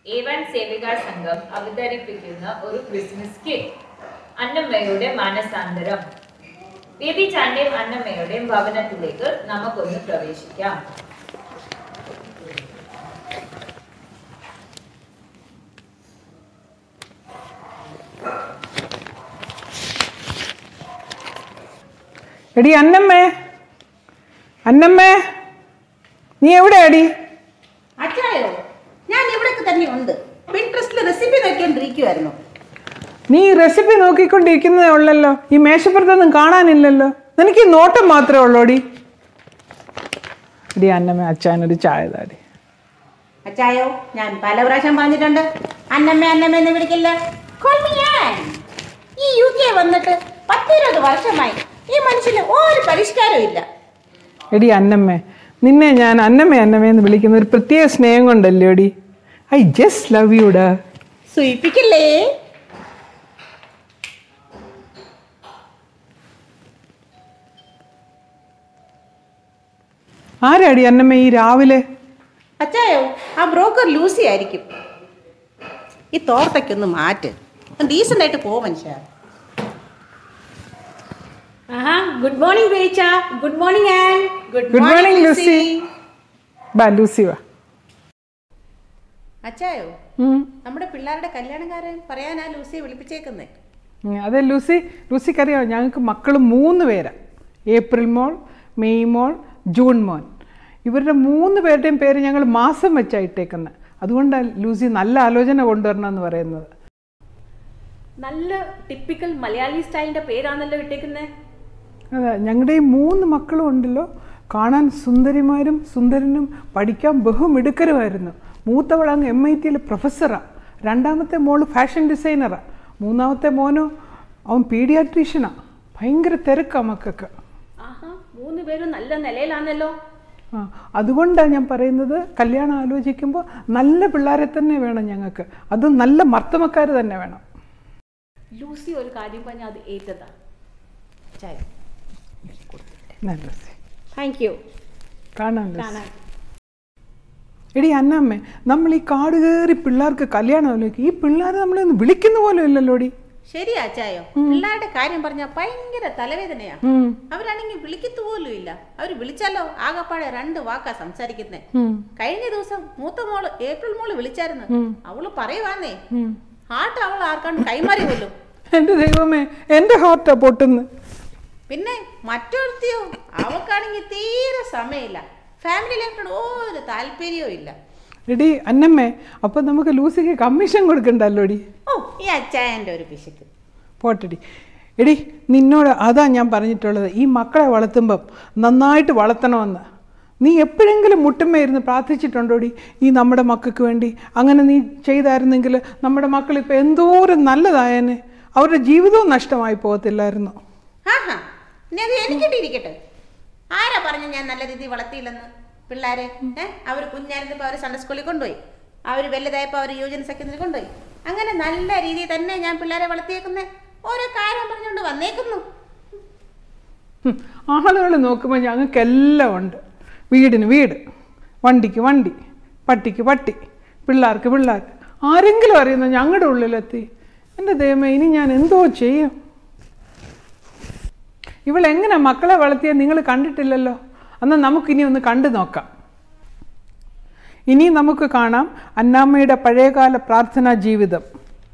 A one സേവിക സംഘം അവതരിപ്പിക്കുന്ന ഒരു ക്രിസ്മസ് കിറ്റ് അന്നമ്മയുടെ മാനസാന്തരം ബേബി ചാന്റെയും അന്നമ്മയുടെയും ഭവനത്തിലേക്ക് നമുക്കൊന്ന് പ്രവേശിക്കാം എടി അന്നമ്മേ അന്നമ്മേ നീ എവിടെയാടി അച്ചായോ ഞാൻ ഇവിടൊക്കെ തന്നെ ഉണ്ട് പിൻട്രസ്റ്റിൽ റെസിപ്പി നോക്കിക്കൊണ്ടിരിക്കുവായിരുന്നു നീ റെസിപ്പി നോക്കിക്കൊണ്ടിരിക്കുന്നതേ ഉള്ളല്ലോ ഈ മേശപ്പുറത്തൊന്നും കാണാനില്ലല്ലോ നിനക്ക് ഈ നോട്ടം മാത്രമേ ഉള്ളൂടി എടി അന്നമ്മ അച്ഛനൊരു ചായ താടി അച്ചായോ ഞാൻ പല പ്രാവശ്യം പറഞ്ഞിട്ടുണ്ട് അന്നമ്മ അന്നമ്മ എന്ന് വിളിക്കില്ല Call me Ann. ഈ യു കെ വന്നിട്ട് പത്തിരുപത് വർഷമായി ഈ മനുഷ്യന് ഒരു പരിഷ്കാരവും ഇല്ല എടി അന്നമ്മേ നിന്നെ ഞാൻ അന്നമ്മ അന്നമ്മ എന്ന് വിളിക്കുന്ന ഒരു പ്രത്യേക സ്നേഹം കൊണ്ടല്ലേ എടി ഐ ജസ്റ്റ് ലവ് യുടാ സൂയിപ്പിക്കില്ലേ ആരാടി അന്നമ്മ ഈ രാവിലെ അച്ചായോ ആ ബ്രോക്കർ ലൂസി ആയിരിക്കും ഈ തോർത്തൊക്കെ മാറ്റ് ഡീസൻ്റ് ആയിട്ട് പോ മനുഷ്യ ആഹാ good morning Becha good morning Ann good morning Lucy ബാ ലൂസി വാ അച്ചായോ ഉം. നമ്മുടെ പിള്ളേരുടെ കല്യാണക്കാരൻ പറയാനാ ലൂസിയെ വിളിപ്പിച്ചേക്കുന്നേ ഉം, അതെ ലൂസി ലൂസിക്കറിയാം ഞങ്ങൾക്ക് മക്കൾ മൂന്ന് പേരാ ഏപ്രിൽ മോൾ മെയ് മോൾ ജൂൺ മോൻ ഇവരുടെ മൂന്ന് പേരുടെയും പേര് ഞങ്ങൾ മാസം വെച്ചാണ് ഇട്ടേക്കുന്നത് അതുകൊണ്ടാണ് ലൂസി നല്ല ആലോചന കൊണ്ടുവരണം എന്ന് പറയുന്നത് നല്ല ടിപ്പിക്കൽ മലയാളി സ്റ്റൈലിന്റെ പേരാണല്ലോ ഇട്ടേക്കുന്നത് അതെ ഞങ്ങളുടെ ഈ മൂന്ന് മക്കളും ഉണ്ടല്ലോ കാണാൻ സുന്ദരിമാരും സുന്ദരനും പഠിക്കാൻ ബഹുമിടുക്കരുമായിരുന്നു മൂത്തവൾ അങ്ങ് എം ഐ ടിയിൽ പ്രൊഫസറാണ് രണ്ടാമത്തെ മോള് ഫാഷൻ ഡിസൈനറാണ് മൂന്നാമത്തെ മോനോ അവൻ പീഡിയാട്രീഷ്യനാണ് ഭയങ്കര തിരക്കാണ് മക്കൾക്ക് ആഹാ മൂന്ന് പേരും നല്ല നിലയിലാണല്ലോ ആ അതുകൊണ്ടാണ് ഞാൻ പറയുന്നത് കല്യാണം ആലോചിക്കുമ്പോൾ നല്ല പിള്ളേരെ തന്നെ വേണം ഞങ്ങൾക്ക് അത് നല്ല മർത്തമക്കാർ തന്നെ വേണം ലൂസി ഒരു കാര്യം പറഞ്ഞാൽ അത് ഏറ്റതാ അച്ചായോ നല്ല താങ്ക് യു കാണാൻ എടി അന്നാമ്മേ നമ്മൾ ഈ കാട് കയറി പിള്ളേർക്ക് കല്യാണം ആലോചിക്കും ഈ പിള്ളേരെ നമ്മളൊന്ന് വിളിക്കുന്ന പോലും ഇല്ലല്ലോ എടി ശരിയാ അച്ചായോ പിള്ളേരുടെ കാര്യം പറഞ്ഞാൽ ഭയങ്കര തലവേദനയാ ഉം, അവരാണെങ്കിൽ വിളിക്കത്തു പോലും ഇല്ല അവര് വിളിച്ചാലോ ആകപ്പാടെ രണ്ട് വാക്കാ സംസാരിക്കുന്നേ ഉം, കഴിഞ്ഞ ദിവസം മൂത്ത മോള് ഏപ്രിൽ മോള് വിളിച്ചായിരുന്നു അവള് പറയുവാന്നേ ഉം. ഹാർട്ട് അവൾ ആർക്കാണ്ട് കൈമാറി കൊല്ലും എൻ്റെ ദൈവമേ എൻ്റെ ഹാർട്ടാ പൊട്ടുന്നു പിന്നെ മറ്റൊരുത്തിയോ അവൾക്കാണെങ്കിൽ തീരെ സമയമില്ല ഫാമിലി ലൈഫിനോട് ഒരു താല്പര്യവും ഇല്ല എടി അന്നമ്മേ അപ്പം നമുക്ക് ലൂസിക്ക് കമ്മീഷൻ കൊടുക്കണ്ടല്ലോ എടി ഓ ഈ അച്ചായൻ്റെ ഒരു പിശുക്ക് പോട്ടടി എടി നിന്നോട് അതാ ഞാൻ പറഞ്ഞിട്ടുള്ളത് ഈ മക്കളെ വളർത്തുമ്പം നന്നായിട്ട് വളർത്തണമെന്ന് നീ എപ്പോഴെങ്കിലും മുട്ടുമ്മ ഇരുന്ന് പ്രാർത്ഥിച്ചിട്ടുണ്ടോടി ഈ നമ്മുടെ മക്കൾക്ക് വേണ്ടി അങ്ങനെ നീ ചെയ്തായിരുന്നെങ്കിൽ നമ്മുടെ മക്കൾ ഇപ്പം എന്തോരം നല്ലതായേനെ അവരുടെ ജീവിതവും നഷ്ടമായി പോകത്തില്ലായിരുന്നു ആഹാ ഇനി അത് എനിക്കിട്ടിരിക്കട്ടെ ആരാ പറഞ്ഞു ഞാൻ നല്ല രീതിയിൽ വളർത്തിയില്ലെന്ന് പിള്ളേരെ ഏഹ് അവർ കുഞ്ഞായിരുന്നപ്പോൾ അവർ സൺഡേ സ്കൂളിൽ കൊണ്ടുപോയി അവർ വലുതായപ്പോൾ അവർ യുവജന സെക്കൻഡറി കൊണ്ടുപോയി അങ്ങനെ നല്ല രീതിയിൽ തന്നെ ഞാൻ പിള്ളേരെ വളർത്തിയേക്കുന്നേ ഓരോ കാര്യം പറഞ്ഞുകൊണ്ട് വന്നേക്കുന്നു ആളുകൾ നോക്കുമ്പോൾ ഞങ്ങൾക്കെല്ലാം ഉണ്ട് വീടിന് വീട് വണ്ടിക്ക് വണ്ടി പട്ടിക്ക് പട്ടി പിള്ളേർക്ക് പിള്ളേർ ആരെങ്കിലും അറിയുന്ന ഞങ്ങളുടെ ഉള്ളിലെത്തി എൻ്റെ ദൈവമേ ഇനി ഞാൻ എന്തോ ചെയ്യും ഇവളെങ്ങനെ മക്കളെ വളർത്തിയ നിങ്ങൾ കണ്ടിട്ടില്ലല്ലോ എന്നാൽ നമുക്കിനി ഒന്ന് കണ്ടു നോക്കാം ഇനി നമുക്ക് കാണാം അന്നാമ്മയുടെ പഴയകാല പ്രാർത്ഥനാ ജീവിതം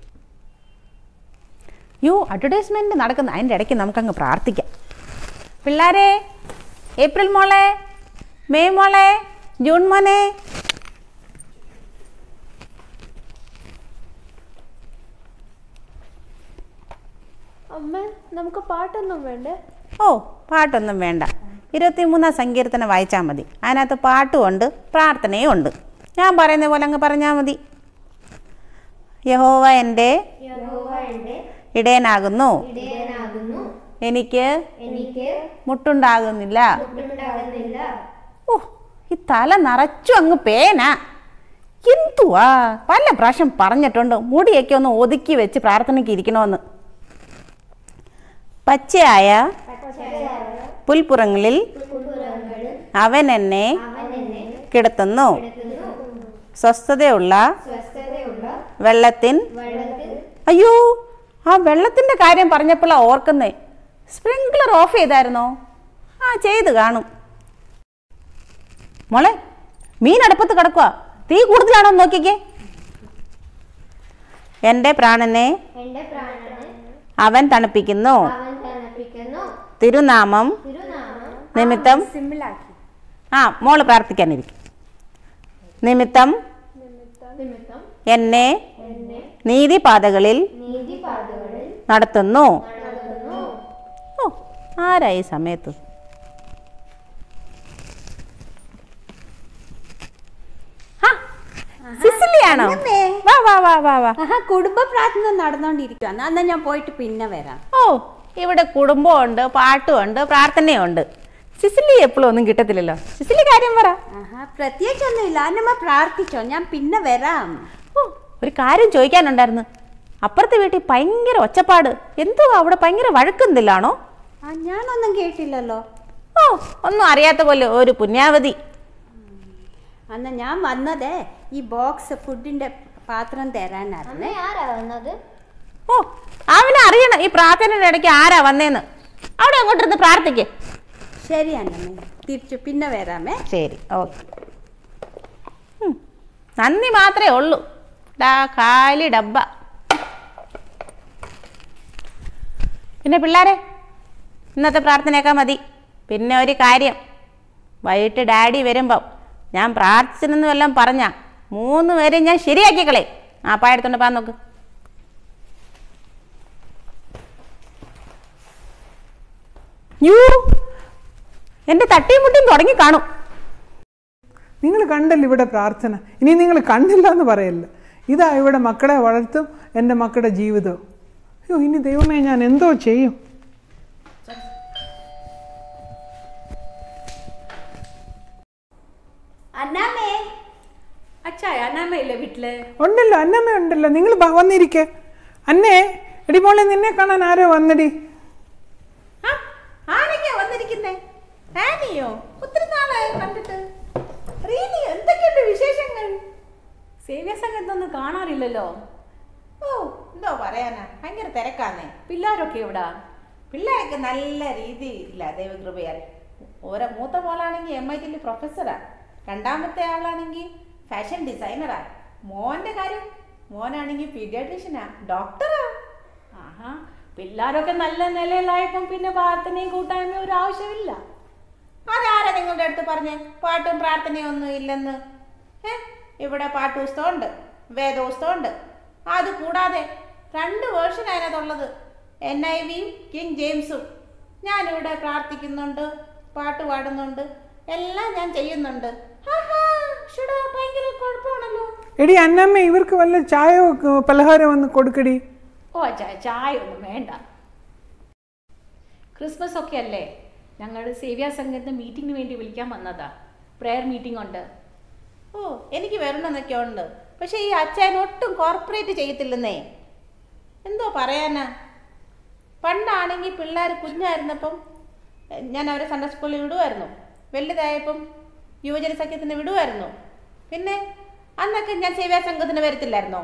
യോ അഡ്വർടൈസ്മെന്റ് നടക്കുന്ന അതിൻ്റെ ഇടയ്ക്ക് നമുക്കങ്ങ് പ്രാർത്ഥിക്കാം പിള്ളേരെ ഏപ്രിൽ മോളെ മെയ് മോളെ ജൂൺ മോനെ അമ്മ നമുക്ക് പാട്ടൊന്നും വേണ്ടേ ഓ പാട്ടൊന്നും വേണ്ട ഇരുപത്തിമൂന്നാം സങ്കീർത്തനം വായിച്ചാൽ മതി അതിനകത്ത് പാട്ടും ഉണ്ട് പ്രാർത്ഥനയും ഉണ്ട് ഞാൻ പറയുന്ന പോലെ അങ്ങ് പറഞ്ഞാൽ മതി യഹോവ എൻ്റെ ഇടയനാകുന്നു എനിക്ക് മുട്ടുണ്ടാകുന്നില്ല ഓ ഈ തല നിറച്ചു അങ്ങ് പേന എന്തുവാ പല പ്രാവശ്യം പറഞ്ഞിട്ടുണ്ട് മുടിയൊക്കെ ഒന്ന് ഒതുക്കി വെച്ച് പ്രാർത്ഥനയ്ക്ക് ഇരിക്കണമെന്ന് പച്ചയായ പുൽപ്പുറങ്ങളിൽ അവൻ എന്നെ കിടത്തുന്നു സ്വസ്ഥതയുള്ള വെള്ളത്തിൻ അയ്യോ ആ വെള്ളത്തിന്റെ കാര്യം പറഞ്ഞപ്പോഴാ ഓർക്കുന്നേ സ്പ്രിങ്ക്ലർ ഓഫ് ചെയ്തായിരുന്നോ ആ ചെയ്ത് കാണും മോളെ മീൻ അടുപ്പത്ത് കിടക്കുക തീ കൂടുതലാണോ എന്ന് നോക്കിക്കേ എൻ്റെ പ്രാണനെ എന്റെ പ്രാണനെ അവൻ തണുപ്പിക്കുന്നു അവൻ തണുപ്പിക്കുന്നു തിരുനാമം തിരുനാമം നിമിത്തം ആ മോള് പ്രാർത്ഥിക്കാനിരിക്കും നിമിത്തം നിമിത്തം എന്നെ എന്നെ നീതിപാതകളിൽ നീതിപാതകളിൽ നടത്തുന്നു നടത്തുന്നു ഓ ആരാ ഈ സമയത്ത് ആ, സിസിലിയാണോ വാ വാ വാ വാ വാ ആഹാ കുടുംബ പ്രാർത്ഥന നടന്നുകൊണ്ടിരിക്കുകയാണ് എന്നാ ഞാൻ പോയിട്ട് പിന്നെ വരാം ഓ ഇവിടെ കുടുംബമുണ്ട് പാട്ടുമുണ്ട് പ്രാർത്ഥനയുണ്ട് സിസിലി എപ്പോഴും ഒന്നും കിട്ടത്തില്ലല്ലോ സിസിലി കാര്യം പറ ആഹാ പ്രത്യേകിച്ചൊന്നുമില്ല അന്നമ്മ പ്രാർത്ഥിച്ചോ ഞാൻ പിന്നെ വരാം ഓ ഒരു കാര്യം ചോദിക്കാനുണ്ടായിരുന്നു അപ്പുറത്തെ വീട്ടിൽ ഭയങ്കര ഒച്ചപ്പാട് എന്തുവാ അവിടെ ഭയങ്കര വഴക്കുന്നില്ലാണോ ആ ഞാനൊന്നും കേട്ടില്ലല്ലോ ഓ ഒന്നും അറിയാത്ത പോലെ ഒരു പുണ്യാവതി അന്ന് ഞാൻ വന്നതേ ഈ ബോക്സ് ഫുഡിന്റെ പാത്രം തരാനായിരുന്നേ അമ്മ ആരാ വന്നത് ഓ അവനെ അറിയണം ഈ പ്രാർത്ഥനയുടെ ഇടയ്ക്ക് ആരാ വന്നേന്ന് അവിടെ അങ്ങോട്ടിരുന്ന് പ്രാർത്ഥിക്ക് ശരി അന്നമ്മേ തിരിച്ചു പിന്നെ വരാമേ ശരി ഓക്കെ നന്ദി മാത്രമേ ഉള്ളൂ ഡാ കാലി ഡബ്ബ പിന്നെ പിള്ളേരെ ഇന്നത്തെ പ്രാർത്ഥനയൊക്കെ മതി പിന്നെ ഒരു കാര്യം വൈകിട്ട് ഡാഡി വരുമ്പം ഞാൻ പ്രാർത്ഥിച്ചെന്ന് വല്ലതും പറഞ്ഞ മൂന്ന് പേരെ ഞാൻ ശരിയാക്കിക്കളെ ആ പായെടുത്തോണ്ട് പാൻ നോക്ക് യൂ എൻ്റെ തട്ടിയും മുട്ടിയും തുടങ്ങി കാണും നിങ്ങൾ കണ്ടല്ലോ ഇവിടെ പ്രാർത്ഥന ഇനി നിങ്ങൾ കണ്ടില്ല എന്ന് പറയല്ല ഇതാ ഇവിടെ മക്കളെ വളർത്തും എൻ്റെ മക്കളുടെ ജീവിതവും അയ്യോ ഇനി ദൈവമേ ഞാൻ എന്തോ ചെയ്യും അന്നാമേ അച്ഛാ അന്നാമ ഇല്ലേ വീട്ടില് ഉണ്ടല്ലോ അന്നമ്മ ഉണ്ടല്ലോ നിങ്ങൾ വന്നിരിക്കെ അന്നേ എടി മോളെ നിന്നെ കാണാൻ ആരോ വന്നടി ആ, ആരൊക്കെയാ വന്നിരിക്കുന്നേ ആനിയോ ഒത്തിരി നാളായി കണ്ടിട്ട് റീനി എന്തൊക്കെയുണ്ട് വിശേഷങ്ങൾ സേവ്യ സംഘത്തൊന്നും കാണാറില്ലല്ലോ ഓ എന്തോ പറയാനാ ഭയങ്കര തിരക്കാന്നേ പിള്ളേരൊക്കെ എവിടാ പിള്ളേരൊക്കെ നല്ല രീതിയില്ല ദൈവകൃപയാൽ ഓരോ മൂത്ത മോളാണെങ്കിൽ എം ഐ ടിയിൽ പ്രൊഫസറാ രണ്ടാമത്തെ ആളാണെങ്കിൽ ഫാഷൻ ഡിസൈനറാ മോന്റെ കാര്യം മോനാണെങ്കിൽ പീഡിയാട്രീഷ്യനാ ഡോക്ടറാ ആഹാ പിള്ളേരൊക്കെ നല്ല നിലയിലായപ്പം പിന്നെ പ്രാർത്ഥനയും കൂട്ടായ്മയും ഒരു ആവശ്യമില്ല അതാരാ നിങ്ങളുടെ അടുത്ത് പറഞ്ഞേ പാട്ടും പ്രാർത്ഥനയും ഒന്നും ഇല്ലെന്ന് ഏ ഇവിടെ പാട്ടുപുസ്തകമുണ്ട് വേദപുസ്തകമുണ്ട് അത് കൂടാതെ രണ്ട് വേർഷൻ അതിനകത്തുള്ളത് എൻ ഐ വിയും കിങ് ജെയിംസും ഞാനിവിടെ പ്രാർത്ഥിക്കുന്നുണ്ട് പാട്ട് പാടുന്നുണ്ട് എല്ലാം ഞാൻ ചെയ്യുന്നുണ്ട് ആഹാ, ശ്ശെടാ, ഭയങ്കര കുഴപ്പമാണല്ലോ എടി അന്നമ്മ ഇവർക്ക് വല്ല ചായയോ ക- പലഹാരം ഒന്ന് കൊടുക്കടി ഓ അച്ഛാ ചായ ഒന്നും വേണ്ട ക്രിസ്മസ് ഒക്കെ അല്ലേ ഞങ്ങൾ സേവ്യ സംഘത്തിന് മീറ്റിംഗിന് വേണ്ടി വിളിക്കാൻ വന്നതാ പ്രെയർ മീറ്റിംഗ് ഉണ്ട് ഓ എനിക്ക് വരണമെന്നൊക്കെ ഉണ്ട് പക്ഷെ ഈ അച്ഛൻ ഒട്ടും കോർപ്പറേറ്റ് ചെയ്യത്തില്ലെന്നേ എന്തോ പറയാനാ പണ്ടാണെങ്കിൽ പിള്ളേർ കുഞ്ഞായിരുന്നപ്പം എ, ഞാൻ അവരെ സൺഡേ സ്കൂളിൽ വിടുമായിരുന്നു വലുതായപ്പം യുവജന സഖ്യത്തിന് വിടുമായിരുന്നു പിന്നെ അന്നൊക്കെ ഞാൻ സേവാ സംഘത്തിന് വരത്തില്ലായിരുന്നോ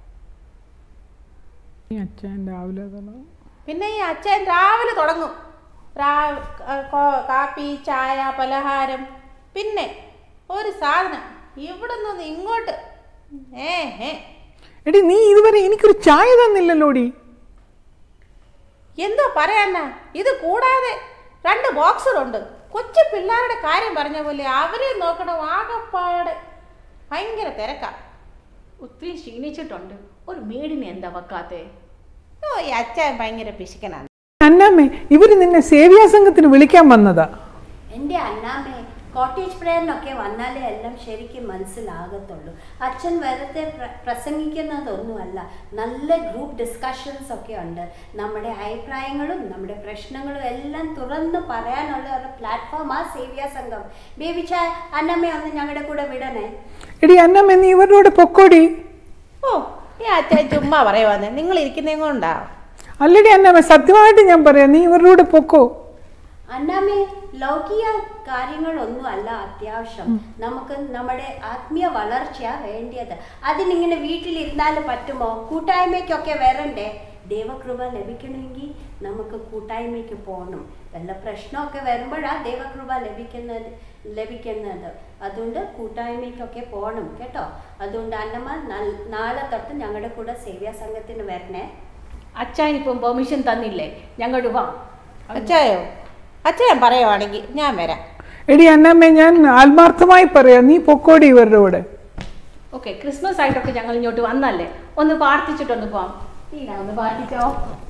ഈ അച്ഛൻ രാവിലെ തുടങ്ങും. പിന്നെ ഈ അച്ഛൻ രാവിലെ തുടങ്ങും രാ- ക- കോ- കാപ്പി ചായ പലഹാരം പിന്നെ ഒരു സാധനം ഇവിടെ നിന്ന് ഇങ്ങോട്ട് ഏ ഏ എടി നീ ഇതുവരെ എനിക്കൊരു ചായ തന്നില്ലല്ലോടി എന്തോ പറയാനാ ഇത് കൂടാതെ രണ്ട് ബോക്സറുണ്ട് കൊച്ചു പിള്ളേരുടെ കാര്യം പറഞ്ഞ പോലെ അവരെ നോക്കണം ആകപ്പാടെ ഭയങ്കര തിരക്കാ ഒത്തിരി ക്ഷീണിച്ചിട്ടുണ്ട് ഒരു മേടിനെ എന്താ വെക്കാത്തെ ഓ ഈ അച്ഛൻ ഭയങ്കര പിശുക്കനാണ് അന്നാമ്മേ ഇവര് നിന്നെ സേവിയാ സംഘത്തിന് വിളിക്കാൻ വന്നതാ എൻ്റെ അന്നാമ്മേ കോട്ടേജ് പ്രേയറിനൊക്കെ വന്നാലേ എല്ലാം ശരിക്കും മനസ്സിലാകത്തുള്ളൂ അച്ഛൻ വെറുതെ പ്ര പ്രസംഗിക്കുന്നതൊന്നുമല്ല നല്ല ഗ്രൂപ്പ് ഡിസ്കഷൻസ് ഒക്കെ ഉണ്ട് നമ്മുടെ അഭിപ്രായങ്ങളും നമ്മുടെ പ്രശ്നങ്ങളും എല്ലാം തുറന്ന് പറയാനുള്ള ഒരു പ്ലാറ്റ്ഫോമാ സേവ്യ സംഘം ബേബിച്ച അന്നമ്മയെ ഒന്ന് ഞങ്ങളുടെ കൂടെ വിടണേ എടി അന്നമ്മ നീ ഇവരുടെ കൂടെ പൊക്കോടി ഓ ഈ അച്ഛൻ ചുമ്മാ പറയുവാന്നേ നിങ്ങൾ ഇരിക്കുന്നേ കൊണ്ടാ അല്ലടി അന്നമ്മ സത്യമായിട്ട് ഞാൻ പറയാം നീ ഇവരുടെ കൂടെ പൊക്കോ അന്നാമ്മേ ലൗകിക കാര്യങ്ങളൊന്നും അല്ല അത്യാവശ്യം നമുക്ക് നമ്മുടെ ആത്മീയ വളർച്ച വേണ്ടിയത് അതിനിങ്ങനെ വീട്ടിലിരുന്നാൽ പറ്റുമോ കൂട്ടായ്മയ്ക്കൊക്കെ വരണ്ടേ ദൈവകൃപ ലഭിക്കണമെങ്കിൽ നമുക്ക് കൂട്ടായ്മയ്ക്ക് പോകണം വല്ല പ്രശ്നമൊക്കെ വരുമ്പോഴാണ് ദൈവകൃപ ലഭിക്കുന്നത് ലഭിക്കുന്നത് അതുകൊണ്ട് കൂട്ടായ്മയ്ക്കൊക്കെ പോകണം കേട്ടോ അതുകൊണ്ട് അന്നമ്മ നൽ- നാളെ തൊട്ട് ഞങ്ങളുടെ കൂടെ സേവ്യ സംഘത്തിന് വരണേ അച്ഛൻ ഇപ്പം പെർമിഷൻ തന്നില്ലേ ഞങ്ങോട്ട് വാ അച്ചായോ അച്ഛൻ പറയുവാണെങ്കിൽ ഞാൻ വരാം എടി അന്നമ്മേ ഞാൻ ആത്മാർത്ഥമായി പറയാം നീ പൊക്കോടി ഇവരുടെ കൂടെ ഓക്കെ ക്രിസ്മസ് ആയിട്ടൊക്കെ ഞങ്ങൾ ഇങ്ങോട്ട് വന്നല്ലേ ഒന്ന് പ്രാർത്ഥിച്ചിട്ടൊന്ന് പോവാം നീന ഒന്ന് പ്രാർത്ഥിച്ചോ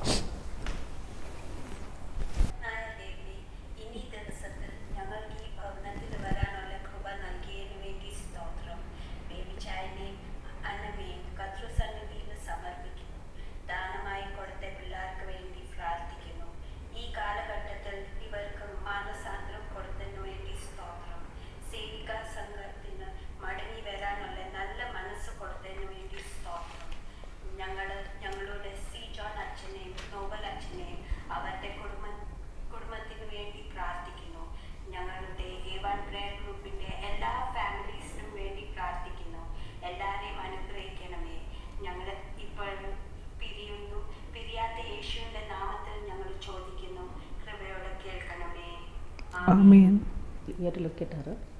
ദേവി ഇനി ദിവസത്തിൽ ഞങ്ങൾക്ക് ഈ ഭവനത്തിൽ വരാനുള്ള കൃപ നൽകിയതിനു വേണ്ടി സ്തോത്രം ബേബിച്ചായനെ അന്നമേയും കർത്തൃസന്നിധിയിൽ സമർപ്പിക്കുന്നു ദാനമായി കൊടുത്ത പിള്ളേർക്ക് വേണ്ടി പ്രാർത്ഥിക്കുന്നു ഈ കാലഘട്ടത്തിൽ ഇവർക്ക് മാനസാന്തരം കൊടുത്തതിനു വേണ്ടി സ്തോത്രം സേവിക സംഘത്തിന് മടങ്ങി വരാനുള്ള നല്ല മനസ്സ് കൊടുത്തതിനു വേണ്ടി സ്തോത്രം ഞങ്ങൾ ഞങ്ങളുടെ സി ജോൺ അച്ഛനെയും നോബൽ അച്ഛനെയും അവരുടെ കുടുംബ കുടുംബത്തിന് വേണ്ടി പ്രാർത്ഥിക്കുന്നു ഞങ്ങളുടെ എ വൺ പ്രയർ ഗ്രൂപ്പിന്റെ എല്ലാ ഫാമിലീസിനും വേണ്ടി പ്രാർത്ഥിക്കുന്നു എല്ലാവരെയും അനുഗ്രഹിക്കണമേ ഞങ്ങൾ ഇപ്പോൾ പിരിയുന്നു പിരിയാത്ത യേശുവിന്റെ നാമത്തിൽ ഞങ്ങൾ ചോദിക്കുന്നു കൃപയോടെ കേൾക്കണമേ ആമേൻ. ആമേൻ You have to look at her.